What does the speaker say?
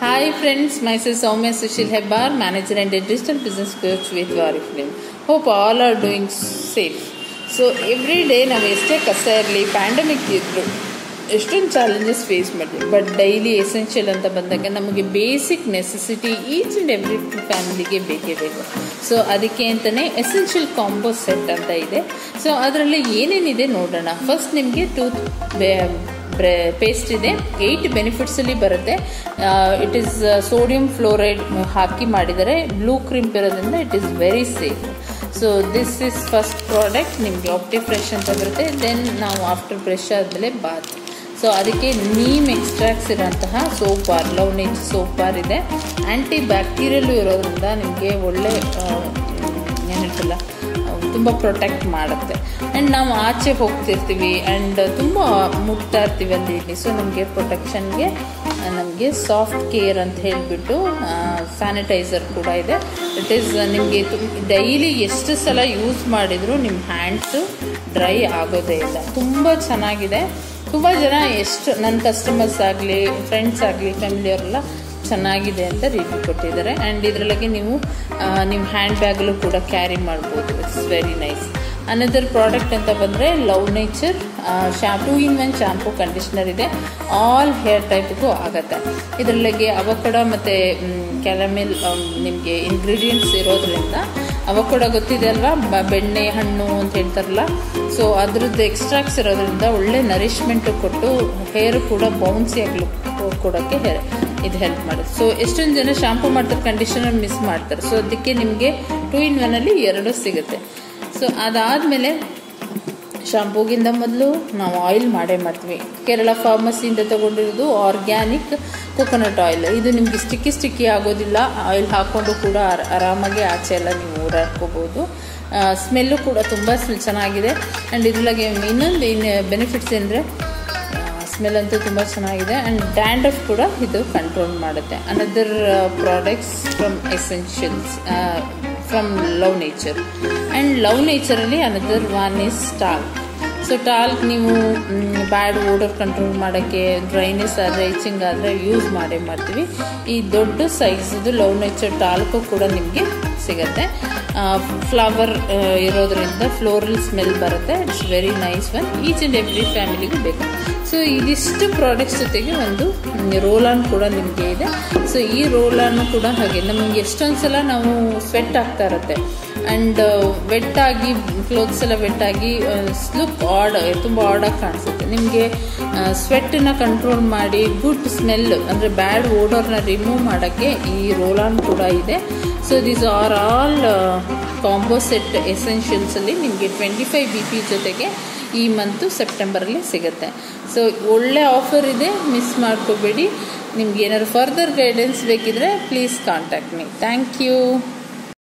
Hi friends, myself Soumya Sushil Hebbar, manager and a digital business coach with Wari Film. Hope all are doing safe. So every day ನಾವು ಎಷ್ಟೇ ಕಷ್ಟ ಇರಲಿ pandemic ಇದ್ದರು ಎಷ್ಟೊಂದು challenges face ಮಾಡಿದ್ವಿ but daily essential ಅಂತ ಬಂದಾಗ ನಮಗೆ basic necessity each and every ಫ್ಯಾಮಿಲಿಗೆ ಬೇಕೇ ಬೇಕು ಸೊ ಅದಕ್ಕೆ ಅಂತಲೇ ಎಸೆನ್ಷಿಯಲ್ ಕಾಂಬೋ ಸೆಟ್ ಅಂತ ಇದೆ ಸೊ ಅದರಲ್ಲಿ ಏನೇನಿದೆ ನೋಡೋಣ ಫಸ್ಟ್ ನಿಮಗೆ ಟೂತ್ ಪೇಸ್ಟ್ ಇದೆ ಏಯ್ಟ್ ಬೆನಿಫಿಟ್ಸಲ್ಲಿ ಬರುತ್ತೆ ಇಟ್ ಈಸ್ ಸೋಡಿಯಂ ಫ್ಲೋರೈಡ್ ಹಾಕಿ ಮಾಡಿದರೆ ಬ್ಲೂ ಕ್ರಿಂಪ್ ಇರೋದ್ರಿಂದ it is very safe so this is first product ನಿಮಗೆ ಆಪ್ಟಿ ಫ್ರೆಶ್ ಅಂತ ಬರುತ್ತೆ ದೆನ್ ನಾವು ಆಫ್ಟರ್ ಬ್ರಷ್ ಆದಮೇಲೆ ಬಾತ್ ಸೊ ಅದಕ್ಕೆ ನೀಮ್ ಎಕ್ಸ್ಟ್ರಾಕ್ಟ್ಸ್ ಇರೋಂತಹ soap bar Love Nature soap bar ಇದೆ ಆ್ಯಂಟಿ ಬ್ಯಾಕ್ಟೀರಿಯಲ್ಲು ಇರೋದ್ರಿಂದ ನಿಮಗೆ ಒಳ್ಳೆ ಏನು ಹೇಳ್ತಿಲ್ಲ ತುಂಬ ಪ್ರೊಟೆಕ್ಟ್ ಮಾಡುತ್ತೆ ಆ್ಯಂಡ್ ನಾವು ಆಚೆ ಹೋಗ್ತಿರ್ತೀವಿ ಆ್ಯಂಡ್ ತುಂಬ ಮುಟ್ತಾ ಇರ್ತೀವಿ ಅಲ್ಲಿ ಇಲ್ಲಿ ಸೊ ನಮಗೆ ಪ್ರೊಟೆಕ್ಷನ್ಗೆ ನಮಗೆ ಸಾಫ್ಟ್ ಕೇರ್ ಅಂತ ಹೇಳಿಬಿಟ್ಟು ಸ್ಯಾನಿಟೈಸರ್ ಕೂಡ ಇದೆ ಇಟ್ ಈಸ್ ನಿಮಗೆ ಡೈಲಿ ಎಷ್ಟು ಸಲ ಯೂಸ್ ಮಾಡಿದರೂ ನಿಮ್ಮ ಹ್ಯಾಂಡ್ಸು ಡ್ರೈ ಆಗೋದೇ ಇಲ್ಲ ತುಂಬ ಚೆನ್ನಾಗಿದೆ ತುಂಬ ಜನ ಎಷ್ಟು ನನ್ನ ಕಸ್ಟಮರ್ಸ್ ಆಗಲಿ ಫ್ರೆಂಡ್ಸ್ ಆಗಲಿ ಫ್ಯಾಮಿಲಿಯವರೆಲ್ಲ ಚೆನ್ನಾಗಿದೆ ಅಂತ ರಿವ್ಯೂ ಕೊಟ್ಟಿದ್ದಾರೆ ಆ್ಯಂಡ್ ಇದರೊಳಗೆ ನೀವು ನಿಮ್ಮ ಹ್ಯಾಂಡ್ ಬ್ಯಾಗಲ್ಲೂ ಕೂಡ ಕ್ಯಾರಿ ಮಾಡ್ಬೋದು it's very nice another product ಅಂತ ಬಂದರೆ ಲವ್ ನೇಚರ್ ಶಾ two in one shampoo conditioner ಇದೆ ಆಲ್ ಹೇರ್ ಟೈಪ್ಗೂ ಆಗುತ್ತೆ ಇದರೊಳಗೆ ಅವಕಡ ಮತ್ತು ಕ್ಯಾರಮೆಲ್ ನಿಮಗೆ ಇಂಗ್ರೀಡಿಯೆಂಟ್ಸ್ ಇರೋದ್ರಿಂದ ಅವಕಡ ಗೊತ್ತಿದೆ ಅಲ್ವಾ ಬೆಣ್ಣೆ ಹಣ್ಣು ಅಂತ ಹೇಳ್ತಾರಲ್ಲ ಸೊ ಅದ್ರದ್ದು ಎಕ್ಸ್ಟ್ರಾಕ್ಟ್ಸ್ ಇರೋದ್ರಿಂದ ಒಳ್ಳೆ ನರಿಶ್ಮೆಂಟು ಕೊಟ್ಟು ಹೇರ್ ಕೂಡ ಬೌನ್ಸಿ ಆಗಲು ಕೊಡೋಕ್ಕೆ ಹೇರ್ ಇದು ಹೆಲ್ಪ್ ಮಾಡುತ್ತೆ ಸೊ ಎಷ್ಟೊಂದು ಜನ ಶಾಂಪೂ ಮಾಡ್ತಾರೆ ಕಂಡೀಷನರ್ ಮಿಸ್ ಮಾಡ್ತಾರೆ ಸೊ ಅದಕ್ಕೆ ನಿಮಗೆ ಟೂ ಇನ್ ಒನ್ನಲ್ಲಿ ಎರಡು ಸಿಗುತ್ತೆ ಸೊ ಅದಾದಮೇಲೆ ಶಾಂಪೂಗಿಂತ ಮೊದಲು ನಾವು ಆಯಿಲ್ ಮಾಡೇ ಮಾಡ್ತೀವಿ ಕೇರಳ ಫಾರ್ಮಸಿಯಿಂದ ತೊಗೊಂಡಿರೋದು ಆರ್ಗ್ಯಾನಿಕ್ ಕೊಕೊನಟ್ ಆಯಿಲ್ ಇದು ನಿಮಗೆ ಸ್ಟಿಕ್ಕಿ ಸ್ಟಿಕ್ಕಿ ಆಗೋದಿಲ್ಲ ಆಯಿಲ್ ಹಾಕ್ಕೊಂಡು ಕೂಡ ಆರಾಮಾಗಿ ಆಚೆ ಎಲ್ಲ ನೀವು ಓಡಾಡ್ಕೋಬೋದು ಸ್ಮೆಲ್ಲು ಕೂಡ ತುಂಬ ಸ್ಮೆಲ್ ಚೆನ್ನಾಗಿದೆ ಆ್ಯಂಡ್ ಇದ್ರೊಳಗೆ ಇನ್ನೊಂದು ಇನ್ನು ಬೆನಿಫಿಟ್ಸ್ ಏನಂದರೆ ಸ್ಮೆಲ್ ಅಂತೂ ತುಂಬ ಚೆನ್ನಾಗಿದೆ ಆ್ಯಂಡ್ ಡ್ಯಾಂಡ್ರಫ್ ಕೂಡ ಇದು ಕಂಟ್ರೋಲ್ ಮಾಡುತ್ತೆ another products from essentials from Love Nature and Love ನೇಚರಲ್ಲಿ another one is talc so talc ನೀವು ಬ್ಯಾಡ್ ಓಡರ್ ಕಂಟ್ರೋಲ್ ಮಾಡೋಕ್ಕೆ ಡ್ರೈನೆಸ್ ಆದರೆ ಇಚಿಂಗ್ ಆದರೆ ಯೂಸ್ ಮಾಡೇ ಮಾಡ್ತೀವಿ ಈ ದೊಡ್ಡ ಸೈಜ್ದು ಲವ್ ನೇಚರ್ ಟಾಲ್ಕು ಕೂಡ ನಿಮಗೆ ಸಿಗುತ್ತೆ ಫ್ಲವರ್ ಇರೋದ್ರಿಂದ ಫ್ಲೋರಲ್ ಸ್ಮೆಲ್ ಬರುತ್ತೆ it's very nice one each and every ಫ್ಯಾಮಿಲಿಗೂ ಬೇಕು ಸೊ ಇದಿಷ್ಟು ಪ್ರಾಡಕ್ಟ್ಸ್ ಜೊತೆಗೆ ಒಂದು ರೋಲ್ ಆನ್ ಕೂಡ ನಿಮಗೆ ಇದೆ ಸೊ ಈ ರೋಲ್ ಆನ್ ಕೂಡ ಹಾಗೆ ನಮಗೆ ಎಷ್ಟೊಂದು ಸಲ ನಾವು ಸ್ವೆಟ್ ಆಗ್ತಾ ಇರುತ್ತೆ ಆ್ಯಂಡ್ ವೆಟ್ ಆಗಿ ಕ್ಲೋತ್ಸ್ ಎಲ್ಲ ವೆಟ್ ಆಗಿ ಲುಕ್ ಆಡ್ ತುಂಬ ಆಡಾಗಿ ಕಾಣಿಸುತ್ತೆ ನಿಮಗೆ ಸ್ವೆಟ್ಟನ್ನ ಕಂಟ್ರೋಲ್ ಮಾಡಿ ಗುಡ್ ಸ್ಮೆಲ್ ಅಂದರೆ ಬ್ಯಾಡ್ ಓಡರ್ನ ರಿಮೂವ್ ಮಾಡೋಕ್ಕೆ ಈ ರೋಲ್ ಆನ್ ಕೂಡ ಇದೆ so these are all combo set ಎಸೆನ್ಷಿಯಲ್ಸಲ್ಲಿ ನಿಮಗೆ ಟ್ವೆಂಟಿ ಫೈವ್ ಬಿ ಪಿ ಜೊತೆಗೆ ಈ ಮಂತು ಸೆಪ್ಟೆಂಬರಲ್ಲಿ ಸಿಗುತ್ತೆ ಸೊ ಒಳ್ಳೆ ಆಫರ್ ಇದೆ ಮಿಸ್ ಮಾಡ್ಕೋಬೇಡಿ ನಿಮ್ಗೆ ಏನಾದ್ರು ಫರ್ದರ್ ಗೈಡೆನ್ಸ್ ಬೇಕಿದ್ರೆ please contact me thank you